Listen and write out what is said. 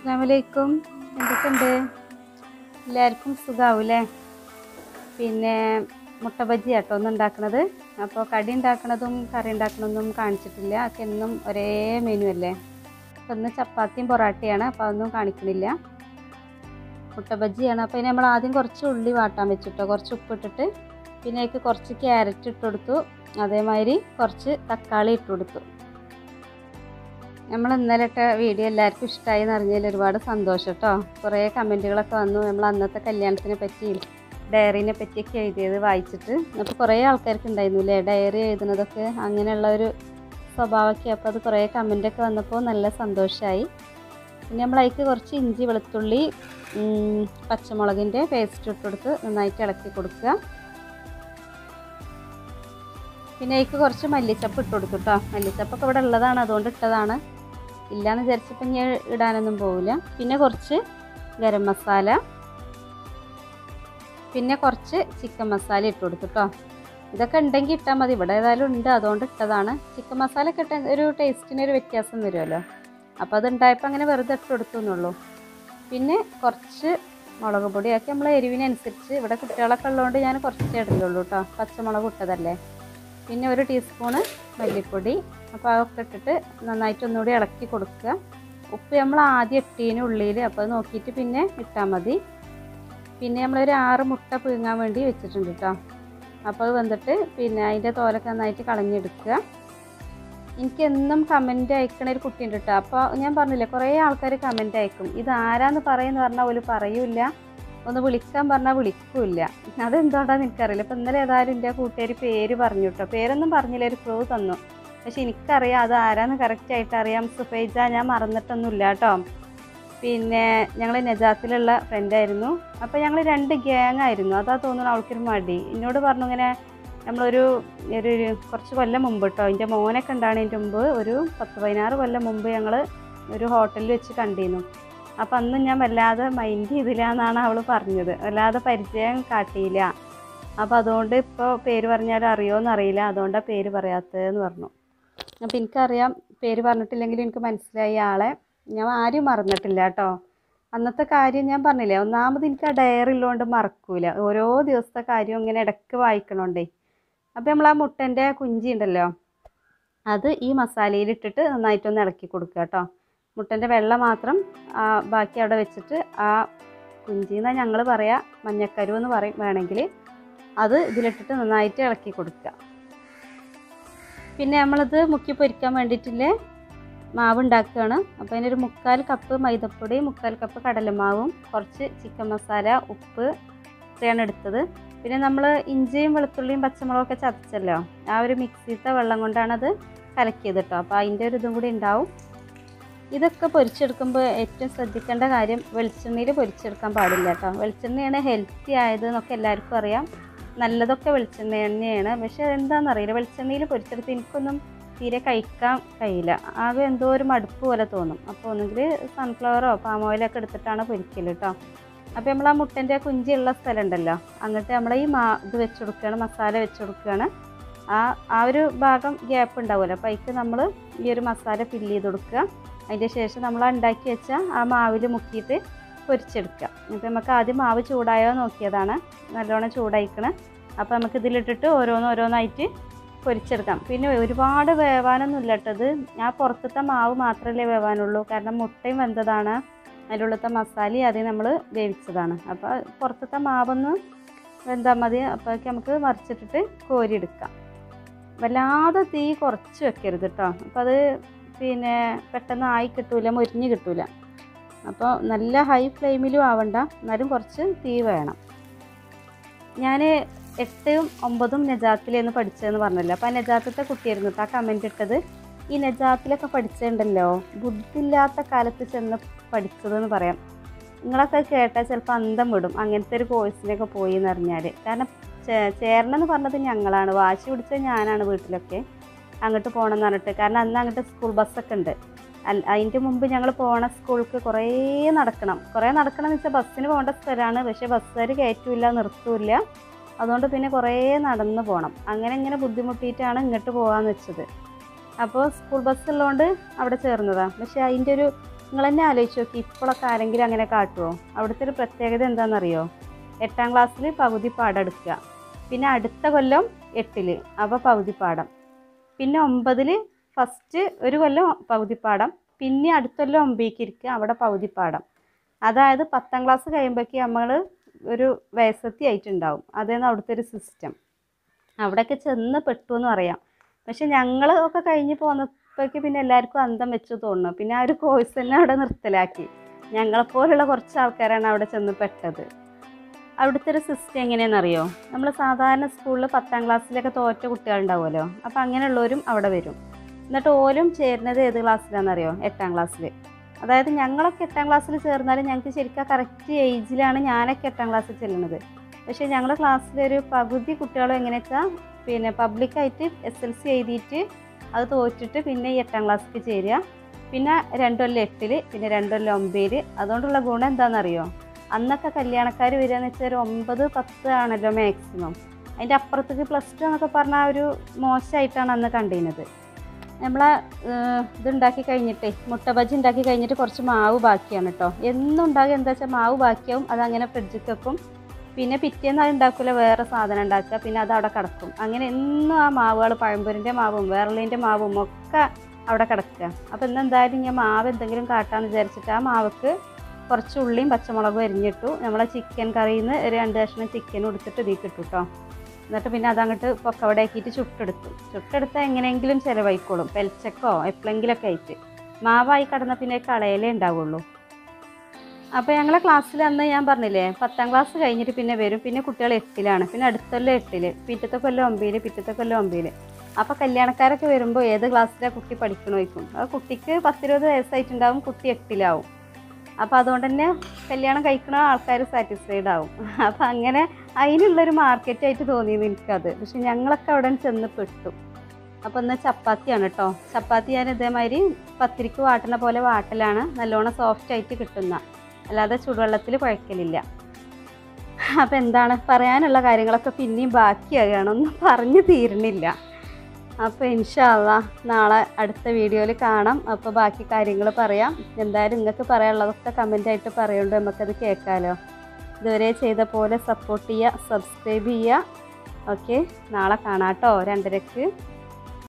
അസ്സാമലൈക്കും എന്തൊക്കെയുണ്ട് എല്ലാവർക്കും സുഖാവൂലേ പിന്നെ മുട്ട ബജ്ജി കേട്ടോ ഒന്ന് ഉണ്ടാക്കണത് അപ്പോൾ കടി ഉണ്ടാക്കണതും കറി ഉണ്ടാക്കണതൊന്നും കാണിച്ചിട്ടില്ല ഒക്കെ എന്നും ഒരേ മെനു അല്ലേ അപ്പോൾ ഇന്ന് ചപ്പാത്തിയും പൊറാട്ടയാണ് അപ്പോൾ അതൊന്നും കാണിക്കണില്ല മുട്ട ബജ്ജിയാണ് അപ്പോൾ ഇനി നമ്മൾ ആദ്യം കുറച്ച് ഉള്ളി വാട്ടാൻ വെച്ചിട്ടോ കുറച്ച് ഉപ്പിട്ടിട്ട് പിന്നെ അതിലേക്ക് കുറച്ച് ക്യാരറ്റ് ഇട്ട് കൊടുത്തു അതേമാതിരി കുറച്ച് തക്കാളി ഇട്ട് കൊടുത്തു നമ്മൾ ഇന്നലെ ഇട്ട വീഡിയോ എല്ലാവർക്കും ഇഷ്ടമായി എന്ന് അറിഞ്ഞതിൽ ഒരുപാട് സന്തോഷം കേട്ടോ കുറേ കമൻറ്റുകളൊക്കെ വന്നു നമ്മൾ അന്നത്തെ കല്യാണത്തിനെ പറ്റിയും ഡയറീനെ പറ്റിയൊക്കെ എഴുതിയത് വായിച്ചിട്ട് അപ്പോൾ കുറേ ആൾക്കാർക്ക് ഉണ്ടായിരുന്നു അല്ലേ ഡയറി എഴുതുന്നതൊക്കെ അങ്ങനെയുള്ള ഒരു സ്വഭാവമൊക്കെ അപ്പോൾ അത് കുറേ കമൻറ്റൊക്കെ വന്നപ്പോൾ നല്ല സന്തോഷമായി പിന്നെ നമ്മൾ അതിലേക്ക് കുറച്ച് ഇഞ്ചി വെളുത്തുള്ളി ഉം, പച്ചമുളകിൻ്റെ പേസ്റ്റ് ഇട്ട് കൊടുത്ത് നന്നായിട്ട് ഇളക്കി കൊടുക്കുക പിന്നെ അതിലേക്ക് കുറച്ച് മല്ലിച്ചപ്പ് ഇട്ട് കൊടുത്തു കേട്ടോ മല്ലിച്ചപ്പൊക്കെ ഇവിടെ ഉള്ളതാണ് അതുകൊണ്ട് ഇട്ടതാണ് ഇല്ലയെന്ന് വിചാരിച്ചപ്പോൾ ഞാൻ ഇടാനൊന്നും പോവില്ല പിന്നെ കുറച്ച് ഗരം മസാല പിന്നെ കുറച്ച് ചിക്കൻ മസാല ഇട്ട് കൊടുത്തു കേട്ടോ ഇതൊക്കെ ഉണ്ടെങ്കിൽ ഇട്ടാൽ മതി ഇവിടെ ഏതായാലും ഉണ്ട് അതുകൊണ്ട് ഇട്ടതാണ് ചിക്കൻ മസാല ഒക്കെ ഇട്ട ഒരു ടേസ്റ്റിന് ഒരു വ്യത്യാസം വരുമല്ലോ അപ്പോൾ അത് ഉണ്ടായപ്പോൾ അങ്ങനെ വെറുതെ ഇട്ട് കൊടുത്തു എന്നുള്ളൂ പിന്നെ കുറച്ച് മുളക് പൊടിയാക്കി നമ്മൾ എരിവിനനുസരിച്ച് ഇവിടെ കുട്ടികളൊക്കെ ഉള്ളതുകൊണ്ട് ഞാൻ കുറച്ചേ ഇടുള്ളൂ കേട്ടോ പച്ചമുളക് ഇട്ടതല്ലേ പിന്നെ ഒരു ടീസ്പൂണ് മല്ലിപ്പൊടി അപ്പോൾ അതൊക്കെ ഇട്ടിട്ട് നന്നായിട്ട് ഒന്നുകൂടി ഇളക്കി കൊടുക്കുക ഉപ്പ് നമ്മൾ ആദ്യം ഇട്ടീന് ഉള്ളിൽ അപ്പോൾ അത് നോക്കിയിട്ട് പിന്നെ ഇട്ടാൽ മതി പിന്നെ നമ്മളൊരു ആറ് മുട്ട പുഴുങ്ങാൻ വേണ്ടി വെച്ചിട്ടുണ്ട് കേട്ടോ അപ്പോൾ അത് വന്നിട്ട് പിന്നെ അതിൻ്റെ തോലൊക്കെ നന്നായിട്ട് കളഞ്ഞെടുക്കുക എനിക്ക് എന്നും കമൻറ്റ് അയക്കണ ഒരു കുട്ടിയുണ്ട് കേട്ടോ അപ്പോൾ ഞാൻ പറഞ്ഞില്ലേ കുറേ ആൾക്കാർ കമൻറ്റ് അയക്കും ഇത് ആരാന്ന് പറയുമെന്ന് പറഞ്ഞാൽ ഒരു പറയൂല ഒന്ന് വിളിക്കാൻ പറഞ്ഞാൽ വിളിക്കൂല അതെന്തുകൊണ്ടാന്ന് എനിക്കറിയില്ല ഇപ്പം ഇന്നലെ ഏതായാലും എൻ്റെ കൂട്ടുകാരി പേര് പറഞ്ഞു കേട്ടോ പേരൊന്നും പറഞ്ഞില്ല ഒരു ക്ലൂ തന്നു പക്ഷെ എനിക്കറിയാം അത് ആരാന്ന് കറക്റ്റായിട്ട് അറിയാം സുഫൈജ ഞാൻ മറന്നിട്ടൊന്നുമില്ല കേട്ടോ പിന്നെ ഞങ്ങൾ നജാത്തിലുള്ള ഫ്രണ്ടായിരുന്നു അപ്പോൾ ഞങ്ങൾ രണ്ട് ഗ്യാങ് ആയിരുന്നു അതാ തോന്നുന്നു അവൾക്കൊരു മടി എന്നോട് പറഞ്ഞു ഇങ്ങനെ നമ്മളൊരു ഒരു ഒരു കുറച്ച് കൊല്ലം മുമ്പ് കേട്ടോ എൻ്റെ മോനൊക്കെ ഉണ്ടാകുന്നതിൻ്റെ മുമ്പ് ഒരു പത്ത് പതിനാറ് കൊല്ലം മുമ്പ് ഞങ്ങൾ ഒരു ഹോട്ടലിൽ വെച്ച് കണ്ടിരുന്നു അപ്പം അന്ന് ഞാൻ വല്ലാതെ മൈൻഡ് ചെയ്തില്ല എന്നാണ് അവൾ പറഞ്ഞത് വല്ലാതെ പരിചയം കാട്ടിയില്ല അപ്പോൾ അതുകൊണ്ട് ഇപ്പോൾ പേര് പറഞ്ഞാൽ അറിയുമോയെന്ന് അറിയില്ല അതുകൊണ്ടാണ് പേര് പറയാത്തതെന്ന് പറഞ്ഞു അപ്പോൾ എനിക്കറിയാം പേര് പറഞ്ഞിട്ടില്ലെങ്കിൽ എനിക്ക് മനസ്സിലായി ആളെ ഞാൻ ആരും മറന്നിട്ടില്ല കേട്ടോ അന്നത്തെ കാര്യം ഞാൻ പറഞ്ഞില്ലേ ഒന്നാമത് എനിക്ക് ആ ഡയറി ഉള്ളതുകൊണ്ട് മറക്കൂല ഓരോ ദിവസത്തെ കാര്യം ഇങ്ങനെ ഇടയ്ക്ക് വായിക്കണോണ്ടേ അപ്പോൾ നമ്മൾ ആ മുട്ടൻ്റെ കുഞ്ചി ഉണ്ടല്ലോ അത് ഈ മസാലയിൽ ഇട്ടിട്ട് നന്നായിട്ടൊന്ന് ഇളക്കി കൊടുക്കുക കേട്ടോ മുട്ടൻ്റെ വെള്ള മാത്രം ആ, ബാക്കി അവിടെ വെച്ചിട്ട് ആ കുഞ്ചി എന്നാണ് ഞങ്ങൾ പറയാ മഞ്ഞക്കരു എന്ന് പറയും വേണമെങ്കിൽ അത് ഇതിലിട്ടിട്ട് നന്നായിട്ട് ഇളക്കി കൊടുക്കുക പിന്നെ നമ്മളിത് മുക്കി പൊരിക്കാൻ വേണ്ടിയിട്ടില്ലേ മാവ് ഉണ്ടാക്കുകയാണ് അപ്പോൾ അതിനൊരു മുക്കാൽ കപ്പ് മൈദപ്പൊടി മുക്കാൽ കപ്പ് കടലമാവും കുറച്ച് ചിക്കൻ മസാല ഉപ്പ് ഇത്രയാണ് എടുത്തത് പിന്നെ നമ്മൾ ഇഞ്ചിയും വെളുത്തുള്ളിയും പച്ചമുളകും ഒക്കെ ചതച്ചല്ലോ ആ ഒരു മിക്സിത്തെ വെള്ളം കൊണ്ടാണത് കലക്കിയത് കേട്ടോ അപ്പോൾ അതിൻ്റെ ഒരു ഇതും കൂടി ഉണ്ടാവും ഇതൊക്കെ പൊരിച്ചെടുക്കുമ്പോൾ ഏറ്റവും ശ്രദ്ധിക്കേണ്ട കാര്യം വെളിച്ചെണ്ണയിൽ പൊരിച്ചെടുക്കാൻ പാടില്ല കേട്ടോ വെളിച്ചെണ്ണയാണ് ഹെൽത്തി ആയത് എന്നൊക്കെ എല്ലാവർക്കും അറിയാം നല്ലതൊക്കെ വെളിച്ചെണ്ണ തന്നെയാണ് പക്ഷേ എന്താണെന്നറിയില്ല വെളിച്ചെണ്ണയിൽ പൊരിച്ചെടുത്ത് എനിക്കൊന്നും തീരെ കഴിക്കാൻ കഴിയില്ല ആകെ എന്തോ ഒരു മടുപ്പ് പോലെ തോന്നും അപ്പോൾ ഒന്നുകിൽ സൺഫ്ലവറോ പാം ഓയിലൊക്കെ എടുത്തിട്ടാണ് പൊരിക്കൽ കേട്ടോ അപ്പോൾ നമ്മൾ ആ മുട്ടൻ്റെ കുഞ്ചിയുള്ള സ്ഥലം ഉണ്ടല്ലോ അങ്ങോട്ട് നമ്മൾ ഈ മാ ഇത് വെച്ച് കൊടുക്കുകയാണ് മസാല വെച്ച് കൊടുക്കുകയാണ് ആ ആ ഒരു ഭാഗം ഗ്യാപ്പ് ഉണ്ടാവുമല്ലോ അപ്പോൾ അതിക്ക് നമ്മൾ ഈ ഒരു മസാല ഫില്ല് ചെയ്ത് കൊടുക്കുക അതിൻ്റെ ശേഷം നമ്മൾ ആ ഉണ്ടാക്കി വെച്ച ആ മാവിൽ മുക്കിയിട്ട് പൊരിച്ചെടുക്കുക അപ്പോൾ നമുക്ക് ആദ്യം മാവ് ചൂടായോ നോക്കിയതാണ് നല്ലോണം ചൂടായിക്കണ് അപ്പോൾ നമുക്ക് ഇതിലിട്ടിട്ട് ഓരോന്ന് ഓരോന്നായിട്ട് പൊരിച്ചെടുക്കാം പിന്നെ ഒരുപാട് വേവാനൊന്നും ഇല്ല കേട്ടത് ആ പുറത്തത്തെ മാവ് മാത്രമല്ലേ വേവാനുള്ളൂ കാരണം മുട്ടയും വെന്തതാണ് അതിൻ്റെ ഉള്ളത്തെ മസാലയും ആദ്യം നമ്മൾ വേവിച്ചതാണ് അപ്പോൾ പുറത്തത്തെ മാവൊന്ന് വെന്താൽ മതി അപ്പോഴേക്ക് നമുക്ക് മറിച്ചിട്ടിട്ട് കോരിയെടുക്കാം വല്ലാതെ തീ കുറച്ച് വെക്കരുത് കേട്ടോ അപ്പോൾ അത് പിന്നെ പെട്ടെന്ന് ആയി കിട്ടൂല മുരിഞ്ഞ് കിട്ടൂല അപ്പോൾ നല്ല ഹൈ ഫ്ലെയിമിലും ആവണ്ട എന്നാലും കുറച്ച് തീ വേണം ഞാൻ എട്ടും ഒമ്പതും നജാത്തിലെന്ന് പഠിച്ചതെന്ന് പറഞ്ഞല്ലോ അപ്പോൾ ആ നജാത്തത്തെ കുട്ടിയായിരുന്നു കേട്ടോ ആ കമൻറ്റ് ഇട്ടത് ഈ നജാത്തിലൊക്കെ പഠിച്ചിട്ടുണ്ടല്ലോ ബുദ്ധിയില്ലാത്ത കാലത്ത് ചെന്ന് പഠിച്ചതെന്ന് പറയാം നിങ്ങളൊക്കെ കേട്ടാൽ ചിലപ്പോൾ അന്തം വിടും അങ്ങനത്തെ ഒരു കോഴ്സിനൊക്കെ പോയി എന്ന് അറിഞ്ഞാൽ കാരണം ചേ- ചേരണം എന്ന് പറഞ്ഞത് ഞങ്ങളാണ് വാശി പിടിച്ചത് ഞാനാണ് വീട്ടിലൊക്കെ അങ്ങോട്ട് പോകണം എന്ന് പറഞ്ഞിട്ട് കാരണം അന്ന് അങ്ങോട്ട് സ്കൂൾ ബസ്സൊക്കെ ഉണ്ട് അൽ- അതിൻ്റെ മുമ്പ് ഞങ്ങൾ പോണ സ്കൂൾക്ക് കുറേ നടക്കണം കുറേ നടക്കണം എന്ന് വെച്ചാൽ ബസ്സിന് പോകേണ്ട സ്ഥലമാണ് പക്ഷേ ബസ്സുകാർ കയറ്റൂല നിർത്തൂല അതുകൊണ്ട് പിന്നെ കുറേ നടന്ന് പോകണം അങ്ങനെ ഇങ്ങനെ ബുദ്ധിമുട്ടിയിട്ടാണ് ഇങ്ങോട്ട് പോകാമെന്ന് വെച്ചത് അപ്പോൾ സ്കൂൾ ബസ് ഉള്ളതുകൊണ്ട് അവിടെ ചേർന്നതാണ് പക്ഷേ അതിൻ്റെ ഒരു നിങ്ങൾ തന്നെ ആലോചിച്ച് നോക്കി ഇപ്പോഴൊക്കെ ആരെങ്കിലും അങ്ങനെ കാട്ടുമോ അവിടുത്തെ ഒരു പ്രത്യേകത എന്താണെന്നറിയോ എട്ടാം ക്ലാസ്സിൽ പകുതി പാഠം എടുക്കുക പിന്നെ അടുത്ത കൊല്ലം എട്ടിൽ അപ്പോൾ പകുതി പാഠം പിന്നെ ഒമ്പതിൽ ഫസ്റ്റ് ഒരു കൊല്ലം പകുതി പാഠം പിന്നെ അടുത്ത കൊല്ലം ഒമ്പതിലേക്ക് ഇരിക്കുക അവിടെ പകുതി പാഠം അതായത് പത്താം ക്ലാസ് കഴിയുമ്പോഴേക്ക് നമ്മൾ ഒരു വയസ്സത്തി ആയിട്ടുണ്ടാവും അതാണ് അവിടുത്തെ ഒരു സിസ്റ്റം അവിടെയൊക്കെ ചെന്ന് പെട്ടു എന്ന് പറയാം പക്ഷെ ഞങ്ങൾ ഒക്കെ കഴിഞ്ഞ് പോന്നപ്പോഴേക്ക് പിന്നെ എല്ലാവർക്കും അന്തം വെച്ചു തോന്നുന്നു പിന്നെ ആ ഒരു കോഴ്സ് തന്നെ അവിടെ നിർത്തലാക്കി ഞങ്ങളെപ്പോലുള്ള കുറച്ച് ആൾക്കാരാണ് അവിടെ ചെന്ന് പെട്ടത് അവിടുത്തെ ഒരു സിസ്റ്റം എങ്ങനെയാണെന്നറിയോ നമ്മൾ സാധാരണ സ്കൂളിൽ പത്താം ക്ലാസ്സിലൊക്കെ തോറ്റ കുട്ടികളുണ്ടാവുമല്ലോ അപ്പോൾ അങ്ങനെയുള്ളവരും അവിടെ വരും എന്നിട്ട് ഓലും ചേരുന്നത് ഏത് ക്ലാസ്സിലാണെന്നറിയോ എട്ടാം ക്ലാസ്സിൽ അതായത് ഞങ്ങളൊക്കെ എട്ടാം ക്ലാസ്സിൽ ചേർന്നാലും ഞങ്ങൾക്ക് ശരിക്കും കറക്റ്റ് ഏജിലാണ് ഞാനൊക്കെ എട്ടാം ക്ലാസ്സിൽ ചെല്ലുന്നത് പക്ഷേ ഞങ്ങളുടെ ക്ലാസ്സിലൊരു പകുതി കുട്ടികളും എങ്ങനെ വെച്ചാൽ പിന്നെ പബ്ലിക്കായിട്ട് എസ് എൽ സി എഴുതിയിട്ട് അത് തോറ്റിട്ട് പിന്നെ ഈ എട്ടാം ക്ലാസ്സിലേക്ക് ചേരുക പിന്നെ രണ്ട് കൊല്ലം എട്ടിൽ പിന്നെ രണ്ട് കൊല്ലം ഒമ്പതിൽ അതുകൊണ്ടുള്ള ഗുണം എന്താണെന്നറിയോ അന്നൊക്കെ കല്യാണക്കാർ വരിക എന്ന് വെച്ചാൽ ഒരു ഒമ്പത് പത്ത് ആണല്ലോ മാക്സിമം അതിൻ്റെ അപ്പുറത്തേക്ക് പ്ലസ് ടു എന്നൊക്കെ പറഞ്ഞാൽ ആ ഒരു മോശമായിട്ടാണ് അന്ന് കണ്ടിരുന്നത് നമ്മളെ ഏഹ്, ഇതുണ്ടാക്കി കഴിഞ്ഞിട്ടേ മുട്ട ബജി ഉണ്ടാക്കി കഴിഞ്ഞിട്ട് കുറച്ച് മാവ് ബാക്കിയാണ് കേട്ടോ എന്നും ഉണ്ടാകുക എന്താ വെച്ചാൽ മാവ് ബാക്കിയാവും അതങ്ങനെ ഫ്രിഡ്ജിൽ വെക്കും പിന്നെ പിറ്റേന്ന് അത് ഉണ്ടാക്കില്ല വേറെ സാധനം ഉണ്ടാക്കുക പിന്നെ അത് അവിടെ കിടക്കും അങ്ങനെ എന്നും ആ മാവുകൾ പഴംപൊരിൻ്റെ മാവും വേറെള്ളതിൻ്റെ മാവും ഒക്കെ അവിടെ കിടക്കുക അപ്പോൾ ഇന്ന് എന്തായാലും ഞാൻ മാവ് എന്തെങ്കിലും കാട്ടാന്ന് വിചാരിച്ചിട്ട് ആ മാവക്ക് കുറച്ച് ഉള്ളിയും പച്ചമുളകും അരിഞ്ഞിട്ടു നമ്മളെ ചിക്കൻ കറിയിൽ നിന്ന് ഒരു രണ്ട് കഷ്ണം ചിക്കനും എടുത്തിട്ട് ഇതിലേക്ക് ഇട്ടു കേട്ടോ എന്നിട്ട് പിന്നെ അതങ്ങോട്ട് പൊക്കവടയാക്കിയിട്ട് ചുട്ടെടുത്തു ചുട്ടെടുത്താൽ എങ്ങനെയെങ്കിലും ചിലവായിക്കോളും പെൽച്ചക്കോ എപ്പോഴെങ്കിലൊക്കെ ആയിട്ട് മാവായി കടന്നാൽ പിന്നെ കളയലേ ഉണ്ടാവുള്ളൂ അപ്പോൾ ഞങ്ങളെ ക്ലാസ്സിൽ അന്ന് ഞാൻ പറഞ്ഞില്ലേ പത്താം ക്ലാസ് കഴിഞ്ഞിട്ട് പിന്നെ വരും പിന്നെ കുട്ടികൾ എട്ടിലാണ് പിന്നെ അടുത്ത കൊല്ലം എട്ടിൽ പിറ്റത്തെ കൊല്ലം ഒമ്പതിൽ പിറ്റത്തെ കൊല്ലം ഒമ്പതിൽ അപ്പോൾ കല്യാണക്കാരൊക്കെ വരുമ്പോൾ ഏത് ക്ലാസ്സിലാണ് കുട്ടി പഠിക്കണോ ചോദിക്കും ആ കുട്ടിക്ക് പത്തിരുപത് വയസ്സായിട്ടുണ്ടാവും കുട്ടി എട്ടിലാവും അപ്പോൾ അതുകൊണ്ട് തന്നെ കല്യാണം കഴിക്കണ ആൾക്കാർ സാറ്റിസ്ഫൈഡ് ആവും അപ്പോൾ അങ്ങനെ അതിനുള്ളൊരു മാർക്കറ്റായിട്ട് തോന്നിയത് എനിക്കത് പക്ഷെ ഞങ്ങളൊക്കെ അവിടെ ചെന്ന് പെട്ടു അപ്പോൾ ഇന്ന് ചപ്പാത്തിയാണ് കേട്ടോ ചപ്പാത്തി ഞാൻ ഇതേമാതിരി പത്തിരിക്ക് വാട്ടണ പോലെ വാട്ടലാണ് നല്ലോണം സോഫ്റ്റ് ആയിട്ട് കിട്ടുന്ന അല്ലാതെ ചുടുവെള്ളത്തിൽ കുഴക്കലില്ല അപ്പോൾ എന്താണ് പറയാനുള്ള കാര്യങ്ങളൊക്കെ പിന്നെയും ബാക്കിയാകുകയാണ് ഒന്നും പറഞ്ഞു തീരുന്നില്ല അപ്പോൾ ഇൻഷാല്ല നാളെ അടുത്ത വീഡിയോയിൽ കാണാം അപ്പോൾ ബാക്കി കാര്യങ്ങൾ പറയാം എന്തായാലും നിങ്ങൾക്ക് പറയാനുള്ളതൊക്കെ കമൻ്റായിട്ട് പറയുന്നുണ്ട് നമുക്കത് കേൾക്കാമല്ലോ ഇതുവരെ ചെയ്ത പോലെ സപ്പോർട്ട് ചെയ്യുക സബ്സ്ക്രൈബ് ചെയ്യുക ഓക്കെ നാളെ കാണാം കേട്ടോ രണ്ടരക്ക്